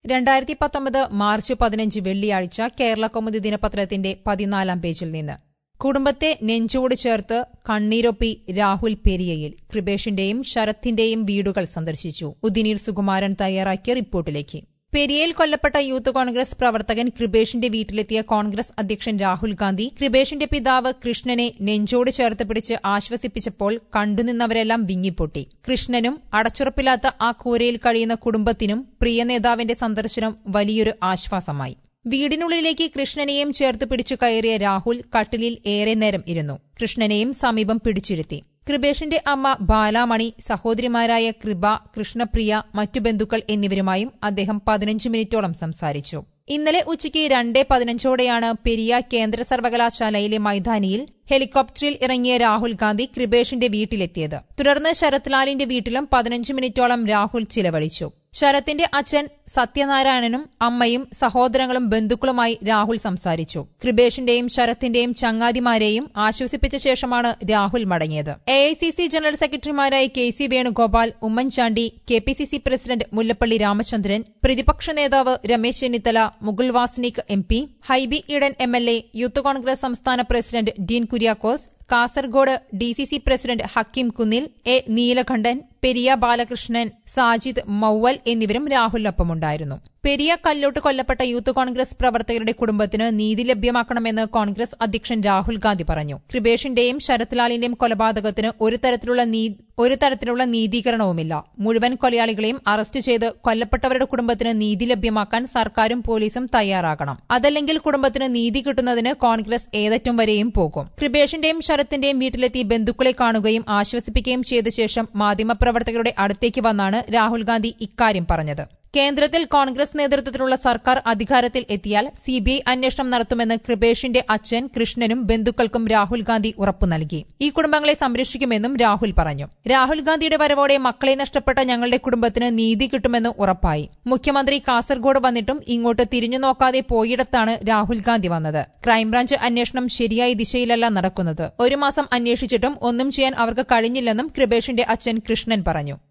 രണ്ടായിരത്തി പത്തൊമ്പത് മാർച്ച് പതിനഞ്ച് വെള്ളിയാഴ്ച കേരള കൗമുദി ദിനപത്രത്തിന്റെ പതിനാലാം പേജിൽ നിന്ന് കുടുംബത്തെ നെഞ്ചോട് ചേർത്ത് കണ്ണീരൊപ്പി രാഹുൽ പെരിയയിൽ കൃപേഷിന്റെയും ശരത്തിന്റെയും വീടുകൾ സന്ദർശിച്ചു ഉദിനീർ സുകുമാരൻ തയ്യാറാക്കിയ റിപ്പോർട്ടിലേക്ക് പെരിയയിൽ കൊല്ലപ്പെട്ട യൂത്ത് കോൺഗ്രസ് പ്രവർത്തകൻ കൃപേഷിന്റെ വീട്ടിലെത്തിയ കോൺഗ്രസ് അധ്യക്ഷൻ രാഹുൽ ഗാന്ധി കൃപേഷിന്റെ പിതാവ് കൃഷ്ണനെ നെഞ്ചോട് ചേർത്ത് പിടിച്ച് ആശ്വസിപ്പിച്ചപ്പോൾ കണ്ടുനിന്നവരെല്ലാം വിങ്ങിപ്പൊട്ടി കൃഷ്ണനും അടച്ചുറപ്പില്ലാത്ത ആ കൂരയിൽ കഴിയുന്ന കുടുംബത്തിനും പ്രിയ നേതാവിന്റെ സന്ദർശനം വലിയൊരു ആശ്വാസമായി വീടിനുള്ളിലേക്ക് കൃഷ്ണനെയും ചേർത്ത് പിടിച്ചു കയറിയ രാഹുൽ കട്ടിലിൽ ഏറെ നേരം ഇരുന്നു കൃഷ്ണനെയും സമീപം പിടിച്ചിരുത്തി കൃപേഷിന്റെ അമ്മ ബാലാമണി സഹോദരിമാരായ കൃപ കൃഷ്ണപ്രിയ മറ്റു ബന്ധുക്കൾ എന്നിവരുമായും അദ്ദേഹം പതിനഞ്ച് മിനിറ്റോളം സംസാരിച്ചു ഇന്നലെ ഉച്ചയ്ക്ക് രണ്ട് പതിനഞ്ചോടെയാണ് പെരിയ കേന്ദ്ര സർവകലാശാലയിലെ മൈതാനിയിൽ ഹെലികോപ്റ്ററിൽ ഇറങ്ങിയ രാഹുൽ ഗാന്ധി കൃപേഷിന്റെ വീട്ടിലെത്തിയത് തുടർന്ന് ശരത്ലാലിന്റെ വീട്ടിലും പതിനഞ്ച് മിനിറ്റോളം രാഹുൽ ചിലവഴിച്ചു ശരത്തിന്റെ അച്ഛൻ സത്യനാരായണനും അമ്മയും സഹോദരങ്ങളും ബന്ധുക്കളുമായി രാഹുൽ സംസാരിച്ചു കൃപേഷിന്റെയും ശരത്തിന്റെയും ചങ്ങാതിമാരെയും ആശ്വസിപ്പിച്ച ശേഷമാണ് രാഹുൽ മടങ്ങിയത് എ ജനറൽ സെക്രട്ടറിമാരായ K C Venugopal Oommen Chandy K P C C president Mullappally Ramachandran പ്രതിപക്ഷ നേതാവ് Ramesh Chennithala Mukul Wasnik M P Hibi Eden M L A Youth Congress സംസ്ഥാന president Dean Kuriakose Kasaragod D C C president Hakeem Kunnil A Neelakandan Periya Balakrishnan Sajid Mowval എന്നിവരും രാഹുലിനൊപ്പമുണ്ടായിരുന്നു പെരിയ കല്ലോട്ട് കൊല്ലപ്പെട്ട യൂത്ത് കോൺഗ്രസ് പ്രവർത്തകരുടെ കുടുംബത്തിന് നീതി ലഭ്യമാക്കണമെന്ന് കോൺഗ്രസ് അധ്യക്ഷൻ രാഹുൽ ഗാന്ധി പറഞ്ഞു കൃപേഷിന്റെയും ശരത്ലാലിന്റെയും കൊലപാതകത്തിന് ഒരു തരത്തിലുള്ള നീ- ഒരു തരത്തിലുള്ള നീതീകരണവുമില്ല മുഴുവൻ കൊലയാളികളെയും അറസ്റ്റ് ചെയ്ത് കൊല്ലപ്പെട്ടവരുടെ കുടുംബത്തിന് നീതി ലഭ്യമാക്കാൻ സർക്കാരും പോലീസും തയ്യാറാകണം അതല്ലെങ്കിൽ കുടുംബത്തിന് നീതി കിട്ടുന്നതിന് കോൺഗ്രസ് ഏതറ്റം വരെയും പോകും കൃപേഷിന്റെയും ശരത്തിന്റെയും വീട്ടിലെത്തി ബന്ധുക്കളെ കാണുകയും ആശ്വസിപ്പിക്കുകയും ചെയ്ത ശേഷം മാധ്യമപ്രവർത്തകരുടെ അടുത്തേക്ക് വന്നാണ് രാഹുൽ ഗാന്ധി ഇക്കാര്യം പറഞ്ഞത് കേന്ദ്രത്തിൽ കോൺഗ്രസ് നേതൃത്വത്തിലുള്ള സർക്കാർ അധികാരത്തിൽ എത്തിയാൽ സിബിഐ അന്വേഷണം നടത്തുമെന്ന് കൃപേഷിന്റെ അച്ഛൻ കൃഷ്ണനും ബന്ധുക്കൾക്കും രാഹുൽ ഗാന്ധി ഉറപ്പു നൽകി ഈ കുടുംബങ്ങളെ സംരക്ഷിക്കുമെന്നും രാഹുൽ പറഞ്ഞു രാഹുൽ ഗാന്ധിയുടെ വരവോടെ മക്കളെ നഷ്ടപ്പെട്ട ഞങ്ങളുടെ കുടുംബത്തിന് നീതി കിട്ടുമെന്ന് ഉറപ്പായി മുഖ്യമന്ത്രി കാസർഗോഡ് വന്നിട്ടും ഇങ്ങോട്ട് തിരിഞ്ഞു നോക്കാതെ പോയിടത്താണ് രാഹുൽ ഗാന്ധി വന്നത് ക്രൈംബ്രാഞ്ച് അന്വേഷണം ശരിയായ ദിശയിലല്ല നടക്കുന്നത് ഒരു മാസം അന്വേഷിച്ചിട്ടും ഒന്നും ചെയ്യാൻ അവർക്ക് കഴിഞ്ഞില്ലെന്നും കൃപേഷിന്റെ അച്ഛൻ കൃഷ്ണൻ പറഞ്ഞു